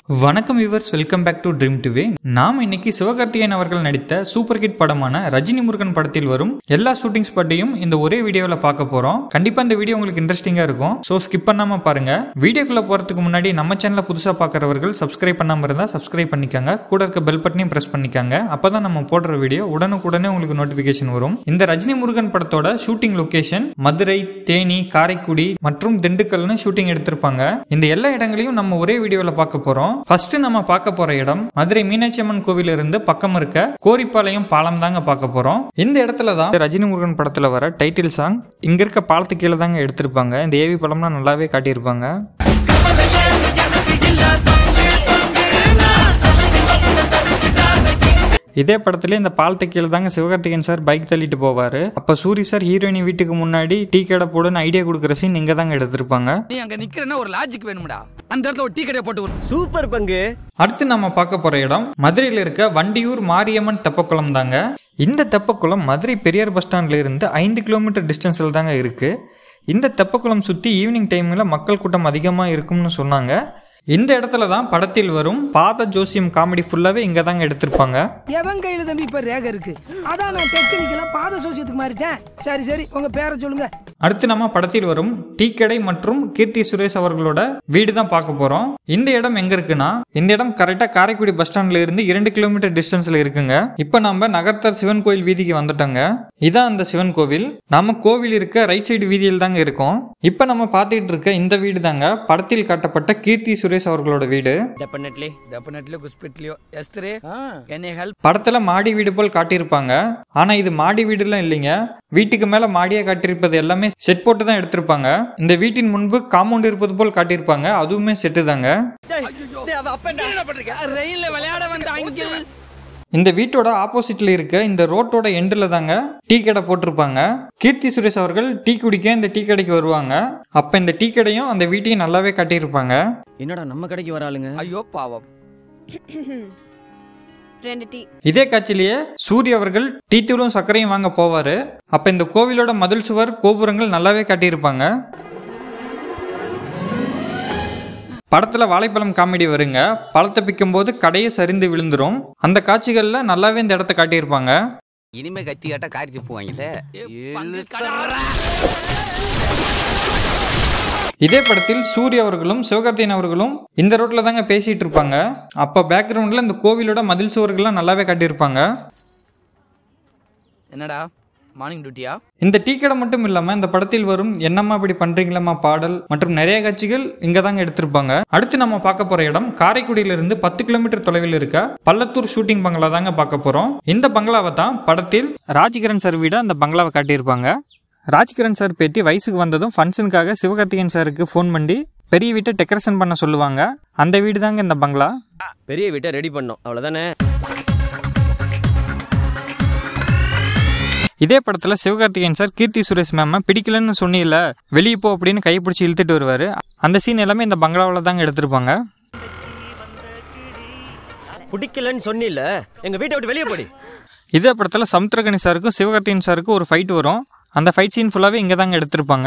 வணக்கம் viewers welcome back to dream டுவே நாம இன்னைக்கு சிவகார்த்திகேயன் அவர்கள் நடித்த சூப்பர் ஹிட் படமான ரஜினி முருகன் படத்தில் வரும் எல்லா ஷூட்டிங்ஸ் பற்றியும் இந்த ஒரே வீடியோவில் பார்க்க போறோம் கண்டிப்பா இந்த வீடியோ உங்களுக்கு இன்ட்ரெஸ்டிங்கா இருக்கும் ஸோ ஸ்கிப் பண்ணாம பாருங்க வீடியோக்குள்ள போறதுக்கு முன்னாடி நம்ம சேனலை புதுசா பார்க்குறவர்கள் சப்ஸ்கிரைப் பண்ணாம இருந்தா சப்ஸ்கிரைப் பண்ணிக்கோங்க கூட இருக்க பெல் பட்டனையும் பிரஸ் பண்ணிக்கோங்க அப்பதான் நம்ம போடுற வீடியோ உடனுக்குடனே உங்களுக்கு நோட்டிபிகேஷன் வரும் இந்த ரஜினி முருகன் படத்தோட ஷூட்டிங் லொகேஷன் மதுரை தேனி காரைக்குடி மற்றும் திண்டுக்கல்னு ஷூட்டிங் எடுத்திருப்பாங்க இந்த எல்லா இடங்களையும் நம்ம ஒரே வீடியோவில் பார்க்க போறோம் ஃபர்ஸ்ட் நம்ம பார்க்க போற இடம் மதுரை மீனாட்சி அம்மன் கோவில் இருந்து பக்கம் இருக்க கோரிப்பாளையம் பாலம் தாங்க பார்க்க போறோம் இந்த இடத்துல தான் ரஜினி முருகன் படத்துல வர டைட்டில் சாங் இங்க இருக்க பாலத்து கீழே தாங்க எடுத்திருப்பாங்க இந்த ஏவி படம்லாம் நல்லாவே காட்டியிருப்பாங்க இதே படத்துல இந்த பாலத்து கீழே தாங்க சிவகார்த்திகேயன் சார் பைக் தள்ளிட்டு போவாரு அப்ப சூரி சார் ஹீரோயினி வீட்டுக்கு முன்னாடி டீ கடை போடுன்னு ஐடியா கொடுக்குற சீன் இங்க தாங்க எடுத்திருப்பாங்க நீ அங்க நிக்கிறன்னா ஒரு லாஜிக் வேணும்டா அந்த இடத்துல ஒரு டீ கடையை போட்டு விடு. சூப்பர் பங்கு அடுத்து நம்ம பார்க்க போற இடம் மதுரையில் இருக்க வண்டியூர் மாரியம்மன் தெப்பக்குளம் தாங்க இந்த தெப்பக்குளம் மதுரை பெரியார் பஸ் ஸ்டாண்ட்ல இருந்து ஐந்து கிலோமீட்டர் டிஸ்டன்ஸில் தாங்க இருக்கு இந்த தெப்பக்குளம் சுற்றி ஈவினிங் டைமில் மக்கள் கூட்டம் அதிகமாக இருக்கும்னு சொன்னாங்க இந்த இடத்துல தான் படத்தில் வரும் பாத ஜோசியம் காமெடி ஃபுல்லாகவே இங்கே தாங்க எடுத்திருப்பாங்க எவன் கையில தம்பி இப்ப ரேக இருக்கு அதான் நான் டெக்னிக்கலா பாத சோசியத்துக்கு மாறிட்டேன் சரி சரி உங்க பேரை சொல்லுங்க அடுத்து நம்ம படத்தில் வரும் டீ கடை மற்றும் கீர்த்தி சுரேஷ் அவர்களோட வீடு தான் பார்க்க போறோம் இந்த இடம் எங்க இருக்குன்னா இந்த இடம் கரெக்டா காரைக்குடி பஸ் ஸ்டாண்ட்ல இருந்து இரண்டு கிலோமீட்டர் டிஸ்டன்ஸ்ல இருக்குங்க இப்போ நம்ம நகர்த்தர் சிவன் கோயில் வீதிக்கு வந்துட்டோங்க இதான் அந்த சிவன் கோவில் நாம கோவில் இருக்க ரைட் சைடு வீதியில் தாங்க இருக்கோம் இப்போ நம்ம பார்த்துட்டு இருக்க இந்த வீடு தாங்க படத்தில் காட்டப்பட்ட கீர்த்தி சுரேஷ் அவர்களோட வீடு டெஃபினெட்லி டெஃபினெட்லி குஸ்பிட்லியோ எஸ்திரே என்னை ஹெல்ப் படத்துல மாடி வீடு போல் காட்டியிருப்பாங்க ஆனா இது மாடி வீடுலாம் இல்லைங்க வீட்டுக்கு மேல மாடியா காட்டியிருப்பது எல்லாமே செட் போட்டு தான் எடுத்திருப்பாங்க இந்த வீட்டின் முன்பு காம்பவுண்ட் இருப்பது போல் காட்டியிருப்பாங்க அதுவுமே செட்டு தாங்க என்ன பண்றீங்க ரயில்ல விளையாட வந்த அங்கிள் இந்த வீட்டோட ஆப்போசிட்ல இருக்க இந்த ரோட்டோட எண்டில் தாங்க டீ கடை போட்டிருப்பாங்க கீர்த்தி சுரேஷ் அவர்கள் டீ குடிக்க இந்த டீ கடைக்கு வருவாங்க அப்ப இந்த டீ கடையும் அந்த வீட்டையும் நல்லாவே காட்டியிருப்பாங்க என்னடா நம்ம கடைக்கு வராளுங்க ஐயோ பாவம் ரெண்டு டீ இதே காட்சியிலேயே சூரிய அவர்கள் டீ தூளும் சர்க்கரையும் வாங்க போவாரு அப்ப இந்த கோவிலோட மதில் சுவர் கோபுரங்கள் நல்லாவே காட்டியிருப்பாங்க படத்துல வாழைப்பழம் காமெடி வருங்க பழத்தை பிக்கும் போது கடையை சரிந்து விழுந்துரும் அந்த காட்சிகள்ல நல்லாவே இந்த இடத்த காட்டியிருப்பாங்க இனிமே கத்தி காட்டா காரி போவாங்கல்ல பங்கு கடாரா. இதே படத்தில் சூரிய அவர்களும் சிவகார்த்தியன் அவர்களும் இந்த ரோட்ல தாங்க பேசிட்டு இருப்பாங்க அப்ப பேக்ரவுண்ட்ல இந்த கோவிலோட மதில் சுவர்கள்லாம் நல்லாவே காட்டியிருப்பாங்க என்னடா மார்னிங் டியூட்டியா இந்த டீ கடை மட்டும் இல்லாம இந்த படத்தில் வரும் என்னம்மா இப்படி பண்றீங்களம்மா பாடல் மற்றும் நிறைய காட்சிகள் இங்க தாங்க எடுத்திருப்பாங்க அடுத்து நம்ம பார்க்க போற இடம் காரைக்குடியில இருந்து பத்து கிலோமீட்டர் தொலைவில் இருக்க பள்ளத்தூர் ஷூட்டிங் பங்களா தாங்க பார்க்க போறோம் இந்த பங்களாவை தான் படத்தில் ராஜ்கிரண் சார் வீட அந்த பங்களாவை காட்டியிருப்பாங்க ராஜ்கிரண் சார் பேட்டி வயசுக்கு வந்ததும் ஃபங்க்ஷனுக்காக சிவகார்த்திகேயன் சாருக்கு ஃபோன் பண்ணி பெரிய வீட்டை டெக்கரேஷன் பண்ண சொல்லுவாங்க அந்த வீடு தாங்க இந்த பங்களா பெரிய வீட்டை ரெடி பண்ணோம் அவ்வளவுதானே இதே படத்துல சிவகார்த்திகேயன் சார் கீர்த்தி சுரேஷ் மேம பிடிக்கலன்னு சொன்னீல வெளியே போ அப்படின்னு கையை பிடிச்சி இழுத்துட்டு வருவாரு அந்த சீன் எல்லாமே இந்த பங்களாவில் தாங்க எடுத்திருப்பாங்க பிடிக்கலன்னு சொன்னில எங்க வீட்டை விட்டு வெளியே போடி இதே படத்துல சமுத்திரகனி சாருக்கும் சிவகார்த்திகேயன் சாருக்கும் ஒரு ஃபைட் வரும் அந்த ஃபைட் சீன் ஃபுல்லாவே இங்க தாங்க எடுத்திருப்பாங்க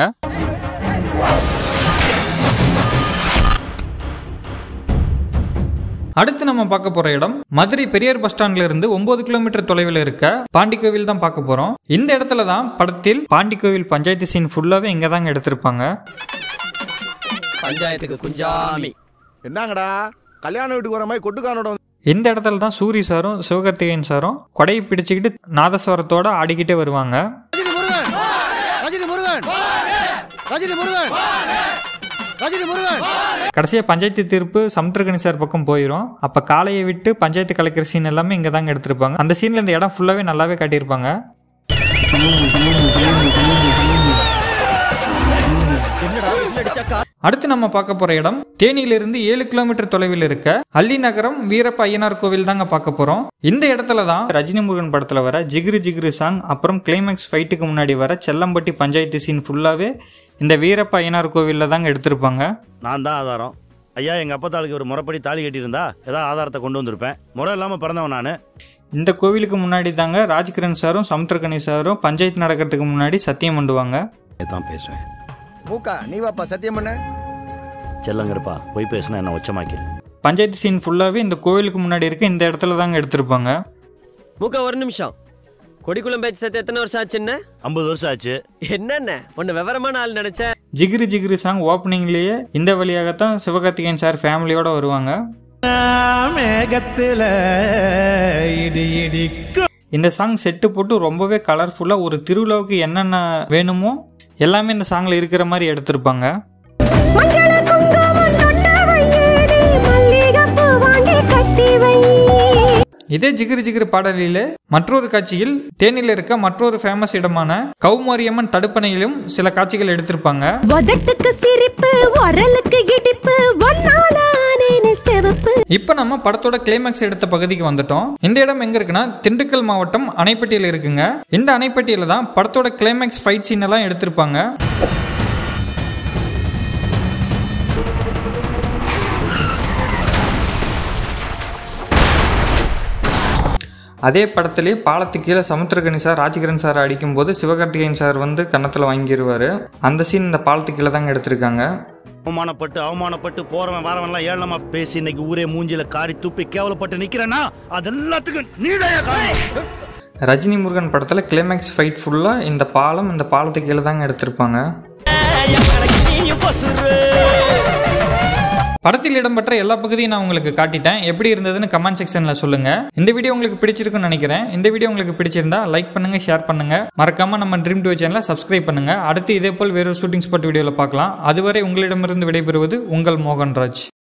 அடுத்து நம்ம பார்க்க போற இடம் மதுரை பெரியார் பஸ் ஸ்டாண்ட்ல இருந்து ஒன்பது கிலோமீட்டர் தொலைவில் இருக்க பாண்டி கோவில் தான் பார்க்க போறோம் இந்த இடத்துல தான் படத்தில் பாண்டி கோவில் பஞ்சாயத்து சீன் ஃபுல்லாவே இங்க தாங்க எடுத்திருப்பாங்க பஞ்சாயத்துக்கு குஞ்சாமி என்னங்கடா கல்யாண வீட்டுக்கு வர மாதிரி கொட்டுக்கானோட வந்து இந்த இடத்துல தான் சூரி சாரும் சிவகார்த்திகேயன் சாரும் கொடையை பிடிச்சுக்கிட்டு நாதஸ்வரத்தோட ஆடிக்கிட்டே வருவாங்க ரஜினி முருகன் ரஜினி முருகன் ரஜினி முருகன் ரஜினி முருகன் கடைசியா பஞ்சாயத்து தீர்ப்பு சமுத்திரகனி சார் பக்கம் போயிடும் அப்ப காளையை விட்டு பஞ்சாயத்து கலைக்கிற சீன் எல்லாமே இங்க தாங்க எடுத்திருப்பாங்க அந்த சீன்ல இந்த இடம் ஃபுல்லாவே நல்லாவே காட்டியிருப்பாங்க என்னடா விசில் அடிச்சா கா- அடுத்து நம்ம பார்க்க போற இடம் தேனியிலிருந்து ஏழு கிலோமீட்டர் தொலைவில் இருக்க அள்ளி நகரம் வீரப்ப ஐயனார் கோவில் தாங்க பார்க்க போறோம் இந்த இடத்துல தான் ரஜினி முருகன் படத்துல வர ஜிகிரு ஜிகிரு சாங் அப்புறம் கிளைமேக்ஸ் ஃபைட்டுக்கு முன்னாடி வர செல்லம்பட்டி பஞ்சாயத்து சீன் ஃபுல்லாவே இந்த வீரப்ப ஐயனார் கோவில்ல தாங்க எடுத்திருப்பாங்க நான் தான் ஆதாரம் ஐயா எங்க அப்பத்தாளுக்கு ஒரு முறைப்படி தாலி கட்டியிருந்தா ஏதாவது ஆதாரத்தை கொண்டு வந்திருப்பேன் முறை இல்லாம பிறந்தவன் நான் இந்த கோவிலுக்கு முன்னாடி தாங்க ராஜ்கிரண் சாரும் சமுத்திரகனி சாரும் பஞ்சாயத்து நடக்கிறதுக்கு முன்னாடி சத்தியம் பண்ணுவாங்க தான் பேசுவேன் மூக்கா நீ வாப்பா சத்தியம் பண்ண செல்லங்கருப்பா போய் பேசினா என்ன உச்சமாக்கிடு பஞ்சாயத்து சீன் ஃபுல்லாகவே இந்த கோவிலுக்கு முன்னாடி இருக்க இந்த இடத்துல தாங்க எடுத்திருப்பாங்க மூக்க ஒரு நிமிஷம் கொடிக்குளம் பேச்சு சேர்த்து எத்தனை வருஷம் ஆச்சுன்னு ஐம்பது வருஷம் ஆச்சு என்னென்ன ஒன்னு விவரமான ஆள் நினைச்சேன் ஜிகிரு ஜிகிரு சாங் ஓப்பனிங்லேயே இந்த வழியாகத்தான் சிவகார்த்திகேயன் சார் ஃபேமிலியோட வருவாங்க மேகத்துல இடி இடிக்கும் இந்த சாங் செட்டு போட்டு ரொம்பவே கலர்ஃபுல்லாக ஒரு திருவிழாவுக்கு என்னென்ன வேணுமோ எல்லாமே இந்த சாங்கில் இருக்கிற மாதிரி எடுத்திருப்பாங்க மஞ்சள குங்குமம் தொட்ட வையேடி மல்லிகைப்பூ வாங்கி கட்டி வை இதே ஜிகிரு ஜிகிரு பாடலில் மற்றொரு காட்சியில் தேனியில் இருக்க மற்றொரு ஃபேமஸ் இடமான கௌமாரியம்மன் தடுப்பணையிலும் சில காட்சிகள் எடுத்திருப்பாங்க உதட்டுக்கு சிரிப்பு உரலுக்கு இடிப்பு ஒன்னால ஆனேனே சிவப்பு இப்போ நம்ம படத்தோட கிளைமேக்ஸ் எடுத்த பகுதிக்கு வந்துட்டோம் இந்த இடம் எங்க இருக்குன்னா திண்டுக்கல் மாவட்டம் அணைப்பட்டியில் இருக்குங்க இந்த அணைப்பட்டியில தான் படத்தோட கிளைமேக்ஸ் ஃபைட் சீன் எல்லாம் எடுத்திருப்பாங்க அதே படத்திலே பாலத்துக்கு கீழே சமுத்திரகனி சார் ராஜகிரண் சார் அடிக்கும்போது சிவகார்த்திகேயன் சார் வந்து கன்னத்தில் வாங்கிடுவார் அந்த சீன் இந்த பாலத்துக்கு கீழே தாங்க எடுத்திருக்காங்க அவமானப்பட்டு அவமானப்பட்டு போறவன் வரவன்லாம் ஏளனமா பேசி இன்னைக்கு ஊரே மூஞ்சில காரி துப்பி கேவலப்பட்டு நிக்கிறேன்னா அது எல்லாத்துக்கும் நீடைய காரணம் ரஜினி முருகன் படத்தில் கிளைமேக்ஸ் ஃபைட் ஃபுல்லாக இந்த பாலம் இந்த பாலத்துக்கு கீழே தாங்க எடுத்திருப்பாங்க படத்தில் இடம்பெற்ற எல்லா பகுதியும் நான் உங்களுக்கு காட்டிட்டேன் எப்படி இருந்ததுன்னு கமெண்ட் செக்ஷனில் சொல்லுங்கள் இந்த வீடியோ உங்களுக்கு பிடிச்சிருக்குன்னு நினைக்கிறேன் இந்த வீடியோ உங்களுக்கு பிடிச்சிருந்தா லைக் பண்ணுங்கள் ஷேர் பண்ணுங்கள் மறக்காமல் நம்ம ட்ரீம் டூ சேனலை சப்ஸ்கிரைப் பண்ணுங்கள் அடுத்து இதே போல் வேறொரு ஷூட்டிங் ஸ்பாட் வீடியோவில் பார்க்கலாம் அதுவரை உங்களிடமிருந்து விடைபெறுவது உங்கள் மோகன்ராஜ்